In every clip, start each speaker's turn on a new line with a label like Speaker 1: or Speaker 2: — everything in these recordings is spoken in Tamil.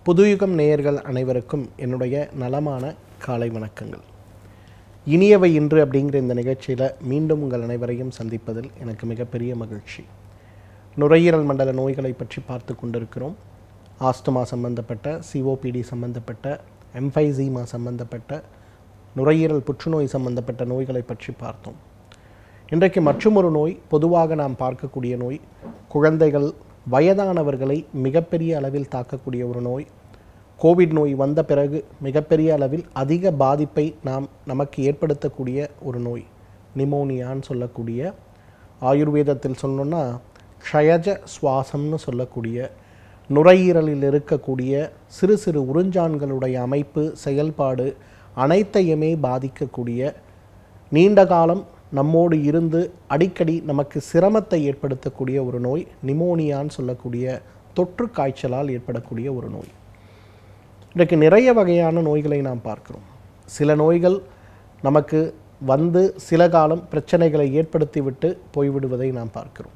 Speaker 1: புதுயுகம் நேயர்கள் அனைவருக்கும் என்னுடைய நலமான காலை வணக்கங்கள் இனியவை இன்று அப்படிங்கிற இந்த நிகழ்ச்சியில் மீண்டும் உங்கள் அனைவரையும் சந்திப்பதில் எனக்கு மிகப்பெரிய மகிழ்ச்சி நுரையீரல் மண்டல நோய்களை பற்றி பார்த்து கொண்டிருக்கிறோம் ஆஸ்துமா சம்பந்தப்பட்ட சிஓபிடி சம்பந்தப்பட்ட எம்ஃபைசீமா சம்பந்தப்பட்ட நுரையீரல் புற்றுநோய் சம்பந்தப்பட்ட நோய்களை பற்றி பார்த்தோம் இன்றைக்கு மற்றுமொரு நோய் பொதுவாக நாம் பார்க்கக்கூடிய நோய் குழந்தைகள் வயதானவர்களை மிகப்பெரிய அளவில் தாக்கக்கூடிய ஒரு நோய் கோவிட் நோய் வந்த பிறகு மிகப்பெரிய அளவில் அதிக பாதிப்பை நாம் நமக்கு ஏற்படுத்தக்கூடிய ஒரு நோய் நிமோனியான்னு சொல்லக்கூடிய ஆயுர்வேதத்தில் சொன்னோன்னா க்ஷயஜ சுவாசம்னு சொல்லக்கூடிய நுரையீரலில் இருக்கக்கூடிய சிறு சிறு உறிஞ்சான்களுடைய அமைப்பு செயல்பாடு அனைத்தையுமே பாதிக்கக்கூடிய நீண்ட காலம் நம்மோடு இருந்து அடிக்கடி நமக்கு சிரமத்தை ஏற்படுத்தக்கூடிய ஒரு நோய் நிமோனியான்னு சொல்லக்கூடிய தொற்று காய்ச்சலால் ஏற்படக்கூடிய ஒரு நோய் இன்றைக்கு நிறைய வகையான நோய்களை நாம் பார்க்கிறோம் சில நோய்கள் நமக்கு வந்து சில காலம் பிரச்சனைகளை ஏற்படுத்திவிட்டு போய்விடுவதை நாம் பார்க்கிறோம்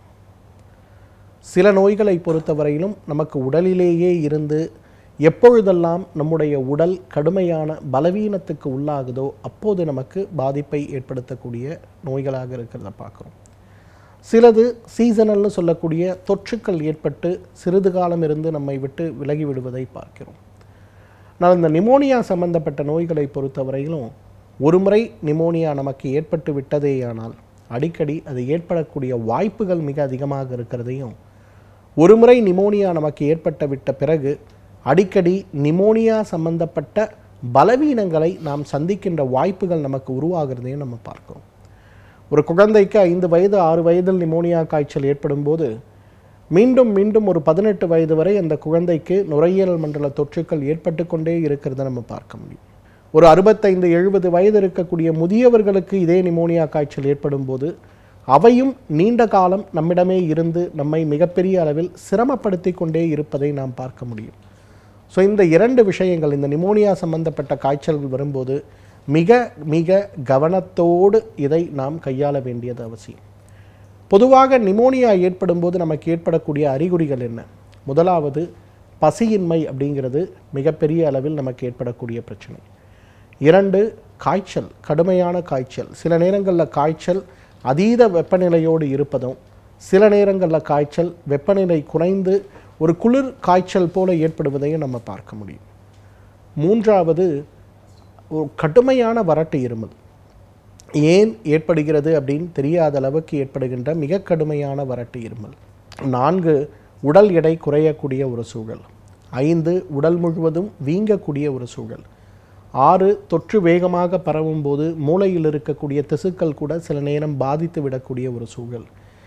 Speaker 1: சில நோய்களை பொறுத்தவரையிலும் நமக்கு உடலிலேயே இருந்து எப்பொழுதெல்லாம் நம்முடைய உடல் கடுமையான பலவீனத்துக்கு உள்ளாகுதோ அப்போது நமக்கு பாதிப்பை ஏற்படுத்தக்கூடிய நோய்களாக இருக்கிறத பார்க்குறோம் சிலது சீசனல்னு சொல்லக்கூடிய தொற்றுக்கள் ஏற்பட்டு சிறிது காலம் இருந்து நம்மை விட்டு விலகி விடுவதை பார்க்கிறோம் ஆனால் இந்த நிமோனியா சம்பந்தப்பட்ட நோய்களை பொறுத்தவரையிலும் ஒரு முறை நிமோனியா நமக்கு ஏற்பட்டு விட்டதேயானால் அடிக்கடி அது ஏற்படக்கூடிய வாய்ப்புகள் மிக அதிகமாக இருக்கிறதையும் ஒரு முறை நிமோனியா நமக்கு ஏற்பட்ட விட்ட பிறகு அடிக்கடி நிமோனியா சம்பந்தப்பட்ட பலவீனங்களை நாம் சந்திக்கின்ற வாய்ப்புகள் நமக்கு உருவாகிறதையும் நம்ம பார்க்கிறோம் ஒரு குழந்தைக்கு ஐந்து வயது ஆறு வயதில் நிமோனியா காய்ச்சல் ஏற்படும் போது மீண்டும் மீண்டும் ஒரு பதினெட்டு வயது வரை அந்த குழந்தைக்கு நுரையீரல் மண்டல தொற்றுக்கள் ஏற்பட்டு கொண்டே இருக்கிறத நம்ம பார்க்க முடியும் ஒரு அறுபத்தைந்து எழுபது வயது இருக்கக்கூடிய முதியவர்களுக்கு இதே நிமோனியா காய்ச்சல் ஏற்படும் போது அவையும் நீண்ட காலம் நம்மிடமே இருந்து நம்மை மிகப்பெரிய அளவில் சிரமப்படுத்தி கொண்டே இருப்பதை நாம் பார்க்க முடியும் ஸோ இந்த இரண்டு விஷயங்கள் இந்த நிமோனியா சம்பந்தப்பட்ட காய்ச்சல்கள் வரும்போது மிக மிக கவனத்தோடு இதை நாம் கையாள வேண்டியது அவசியம் பொதுவாக நிமோனியா ஏற்படும் போது நமக்கு ஏற்படக்கூடிய அறிகுறிகள் என்ன முதலாவது பசியின்மை அப்படிங்கிறது மிகப்பெரிய அளவில் நமக்கு ஏற்படக்கூடிய பிரச்சனை இரண்டு காய்ச்சல் கடுமையான காய்ச்சல் சில நேரங்களில் காய்ச்சல் அதீத வெப்பநிலையோடு இருப்பதும் சில நேரங்களில் காய்ச்சல் வெப்பநிலை குறைந்து ஒரு குளிர் காய்ச்சல் போல ஏற்படுவதையும் நம்ம பார்க்க முடியும் மூன்றாவது ஒரு கடுமையான வறட்டு இருமல் ஏன் ஏற்படுகிறது அப்படின்னு தெரியாத அளவுக்கு ஏற்படுகின்ற மிக கடுமையான வறட்டு இருமல் நான்கு உடல் எடை குறையக்கூடிய ஒரு சூழல் ஐந்து உடல் முழுவதும் வீங்கக்கூடிய ஒரு சூழல் ஆறு தொற்று வேகமாக பரவும் போது மூளையில் இருக்கக்கூடிய திசுக்கள் கூட சில நேரம் பாதித்து விடக்கூடிய ஒரு சூழல்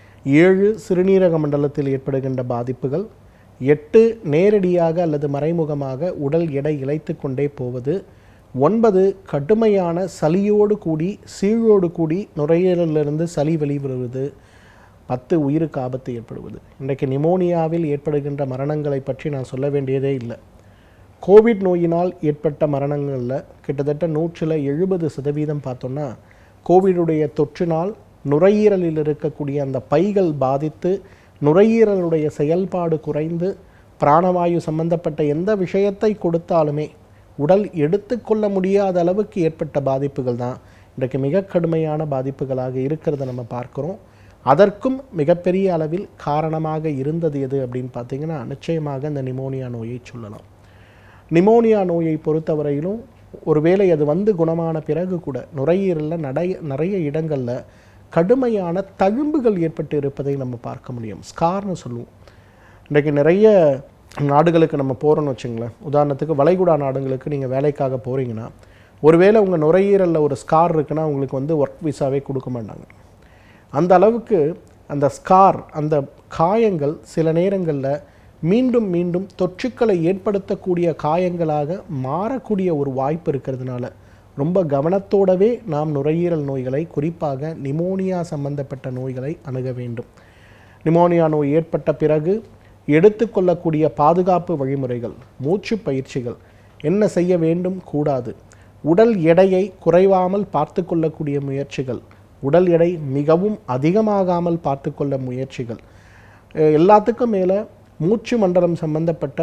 Speaker 1: ஏழு சிறுநீரக மண்டலத்தில் ஏற்படுகின்ற பாதிப்புகள் எட்டு நேரடியாக அல்லது மறைமுகமாக உடல் எடை இழைத்து கொண்டே போவது ஒன்பது கடுமையான சளியோடு கூடி சீழோடு கூடி நுரையீரலிருந்து சளி வெளிவருவது பத்து உயிருக்கு ஆபத்து ஏற்படுவது இன்றைக்கு நிமோனியாவில் ஏற்படுகின்ற மரணங்களை பற்றி நான் சொல்ல வேண்டியதே இல்லை கோவிட் நோயினால் ஏற்பட்ட மரணங்களில் கிட்டத்தட்ட நூற்றில் எழுபது சதவீதம் பார்த்தோன்னா கோவிடுடைய தொற்றினால் நுரையீரலில் இருக்கக்கூடிய அந்த பைகள் பாதித்து நுரையீரலுடைய செயல்பாடு குறைந்து பிராணவாயு சம்பந்தப்பட்ட எந்த விஷயத்தை கொடுத்தாலுமே உடல் எடுத்துக்கொள்ள முடியாத அளவுக்கு ஏற்பட்ட பாதிப்புகள் தான் இன்றைக்கு மிக கடுமையான பாதிப்புகளாக இருக்கிறத நம்ம பார்க்குறோம் அதற்கும் மிகப்பெரிய அளவில் காரணமாக இருந்தது எது அப்படின்னு பார்த்தீங்கன்னா நிச்சயமாக இந்த நிமோனியா நோயை சொல்லலாம் நிமோனியா நோயை பொறுத்தவரையிலும் ஒருவேளை அது வந்து குணமான பிறகு கூட நுரையீரலில் நிறைய நிறைய இடங்களில் கடுமையான தழும்புகள் ஏற்பட்டு இருப்பதை நம்ம பார்க்க முடியும் ஸ்கார்னு சொல்லுவோம் இன்றைக்கு நிறைய நாடுகளுக்கு நம்ம போகிறோன்னு வச்சுங்களேன் உதாரணத்துக்கு வளைகுடா நாடுகளுக்கு நீங்கள் வேலைக்காக போகிறீங்கன்னா ஒருவேளை உங்கள் நுரையீரலில் ஒரு ஸ்கார் இருக்குன்னா உங்களுக்கு வந்து ஒர்க் விசாவே கொடுக்க மாட்டாங்க அந்த அளவுக்கு அந்த ஸ்கார் அந்த காயங்கள் சில நேரங்களில் மீண்டும் மீண்டும் தொற்றுக்களை ஏற்படுத்தக்கூடிய காயங்களாக மாறக்கூடிய ஒரு வாய்ப்பு இருக்கிறதுனால ரொம்ப கவனத்தோடவே நாம் நுரையீரல் நோய்களை குறிப்பாக நிமோனியா சம்பந்தப்பட்ட நோய்களை அணுக வேண்டும் நிமோனியா நோய் ஏற்பட்ட பிறகு எடுத்துக்கொள்ளக்கூடிய பாதுகாப்பு வழிமுறைகள் மூச்சு பயிற்சிகள் என்ன செய்ய வேண்டும் கூடாது உடல் எடையை குறைவாமல் பார்த்து கொள்ளக்கூடிய முயற்சிகள் உடல் எடை மிகவும் அதிகமாகாமல் பார்த்து கொள்ள முயற்சிகள் அஹ் எல்லாத்துக்கும் மேலே மூச்சு மண்டலம் சம்பந்தப்பட்ட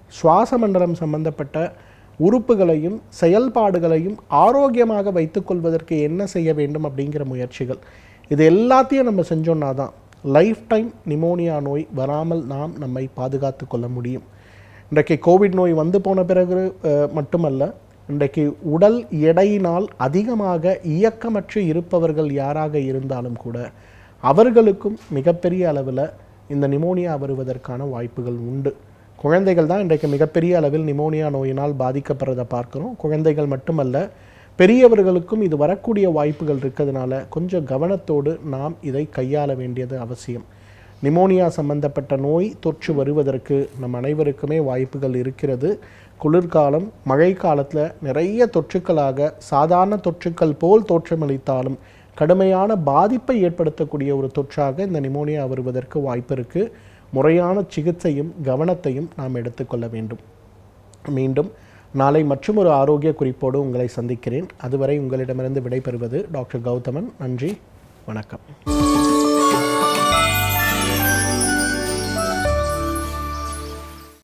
Speaker 1: சுவாச மண்டலம் சம்பந்தப்பட்ட உறுப்புகளையும் செயல்பாடுகளையும் ஆரோக்கியமாக வைத்துக்கொள்வதற்கு என்ன செய்ய வேண்டும் அப்படிங்கிற முயற்சிகள் இது எல்லாத்தையும் நம்ம செஞ்சோன்னா தான் லைஃப் டைம் நிமோனியா நோய் வராமல் நாம் நம்மை பாதுகாத்து கொள்ள முடியும் இன்றைக்கு கோவிட் நோய் வந்து போன பிறகு அஹ், மட்டுமல்ல இன்றைக்கு உடல் எடையினால் அதிகமாக இயக்கமற்று இருப்பவர்கள் யாராக இருந்தாலும் கூட அவர்களுக்கும் மிகப்பெரிய அளவில் இந்த நிமோனியா வருவதற்கான வாய்ப்புகள் உண்டு குழந்தைகள் தான் இன்றைக்கு மிகப்பெரிய அளவில் நிமோனியா நோயினால் பாதிக்கப்படுறதை பார்க்குறோம் குழந்தைகள் மட்டுமல்ல பெரியவர்களுக்கும் இது வரக்கூடிய வாய்ப்புகள் இருக்கிறதுனால கொஞ்சம் கவனத்தோடு நாம் இதை கையாள வேண்டியது அவசியம் நிமோனியா சம்பந்தப்பட்ட நோய் தொற்று வருவதற்கு நம் அனைவருக்குமே வாய்ப்புகள் இருக்கிறது குளிர்காலம் மழை காலத்தில் நிறைய தொற்றுக்களாக சாதாரண தொற்றுக்கள் போல் தோற்றமளித்தாலும் கடுமையான பாதிப்பை ஏற்படுத்தக்கூடிய ஒரு தொற்றாக இந்த நிமோனியா வருவதற்கு வாய்ப்பு இருக்குது முறையான சிகிச்சையும் கவனத்தையும் நாம் எடுத்துக்கொள்ள வேண்டும் மீண்டும் நாளை மற்றும் ஒரு ஆரோக்கிய குறிப்போடு உங்களை சந்திக்கிறேன் அதுவரை உங்களிடமிருந்து விடைபெறுவது டாக்டர் கௌதமன் நன்றி வணக்கம்